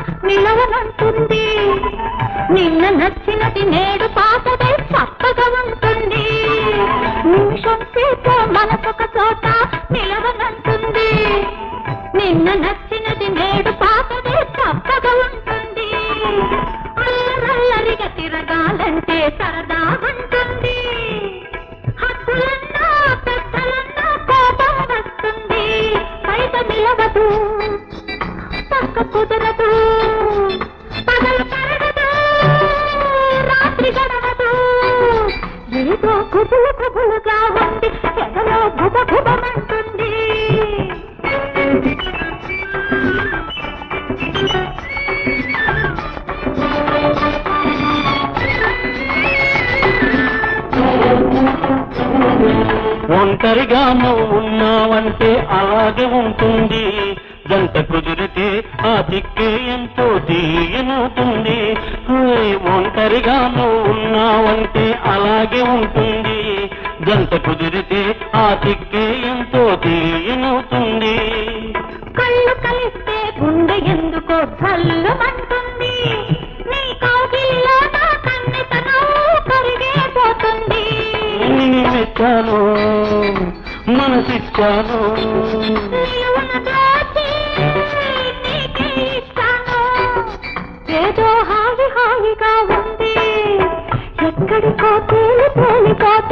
నిలవనంటుంది నిన్న నచ్చినది నేడు పాతదే చక్కగా ఉంటుంది నిమిషం సేపు మనసొక చోట నిలవనంటుంది నిన్న నచ్చినది నేడు పాతదే చక్కగా ఉంటుంది అల్లరల్లరిగా తిరగాలంటే సరదా ఉంటుంది హద్దులన్నా పెద్దలన్నా కోపం వస్తుంది బయట నిలవదు పక్క కుదరదు పగలు పరగదు రాత్రి గడవదు ఏదో కుబులు కుబులుగా ఉంది ఎదలో గుబ గుబమంటుంది ఒంటరిగా నువ్వు ఉన్నావంటే అలాగే ఉంటుంది జంట కుదిరితే ఆ దిక్కే ఎంతో తీయనవుతుంది ఓయ్, ఒంటరిగా నువ్వు ఉన్నావంటే అలాగే ఉంటుంది జంట కుదిరితే ఆ దిక్కే ఎంతో తీయనవుతుంది కళ్ళు కలిస్తే గుండె ఎందుకో చల్లమంటుంది నీ కౌగిల్లో నా కన్నెతనం కరిగిపోతుంది నేనిచ్చాను మనసిచ్చాను నిలువున దాచి నీకే ఇస్తాను. ఏదో హాయి హాయిగా ఉంది ఎక్కడికో తేలి తేలికో